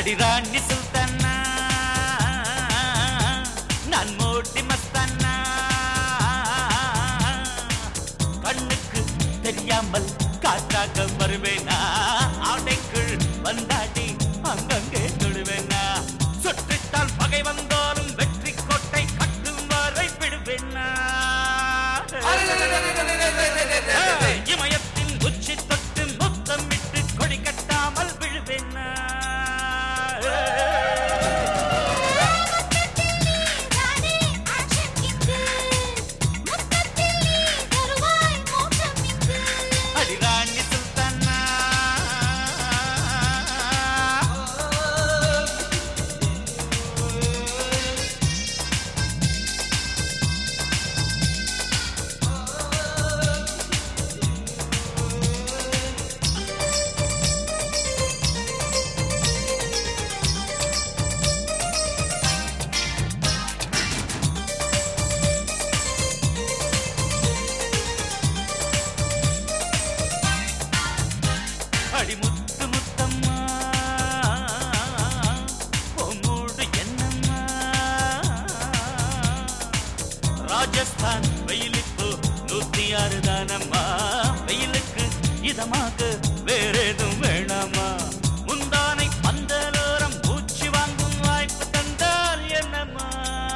அடிராணி சுல்தானா நான் மோட்டி மஸ்தானா கண்ணுக்கு தெரியாமல் காற்றாக வருவேனா ஆடைக்குள் வந்தாடி அங்கங்கே தொடுவேனா சுற்றித்தால் பகை வந்தாலும் வெற்றி கோட்டை கட்டும் வரை விடுவேனா இமயத்தின் உச்சி தொட்டு முத்தமிட்டு கொடி கட்டாமல் விழுவேனா தானே ஆக்ஷன் கிங்கு முத்தத்தில் நீ தருவாய் மோட்சம் இங்கு அடிராணி சுல்தானா அடி முத்து முத்தம்மா பொம்மூடு என்னம்மா ராஜஸ்தான் வெயிலுக்கு நூத்தி ஆறு தானம்மா வெயிலுக்கு இதமாக வேறேதும் வேணாமா முந்தானை பந்தலோரம் பூச்சி வாங்கும் வாய்ப்பு தந்தால் என்னம்மா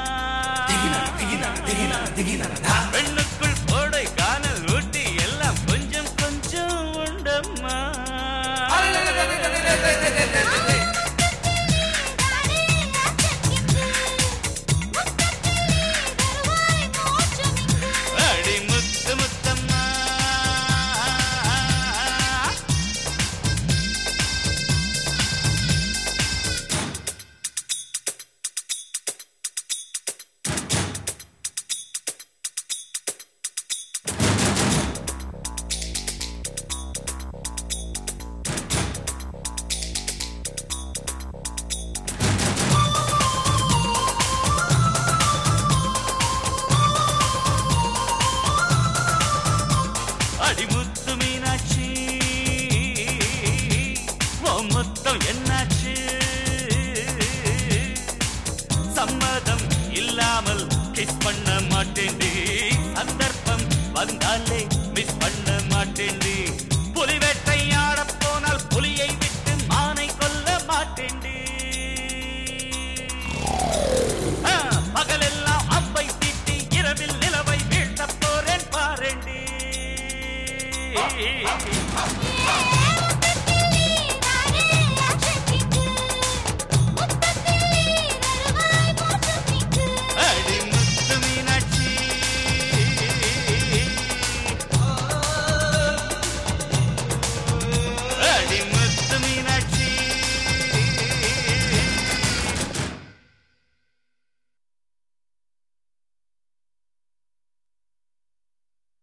பெண்ணுக்குள் கோடை காணல் ஊட்டி எல்லாம் கொஞ்சம் கொஞ்சம் உண்டம்மா தானே ஆக்ஷன் கிங்கு முத்தத்தில் நீ தருவாய் மோட்சம் இங்கு அடி முத்து முத்தம்மா அடி முத்து மீனாட்சி உன் முத்தம் என்னாச்சு சம்மதம் இல்லாமல் கிஸ் பண்ண மாட்டேன்டி சந்தர்ப்பம் வந்தாலே மிஸ் பண்ண மாட்டேன்டி புலி வேட்டையாட போனால் புலியை விட்டு மானை கொல்ல மாட்டேன்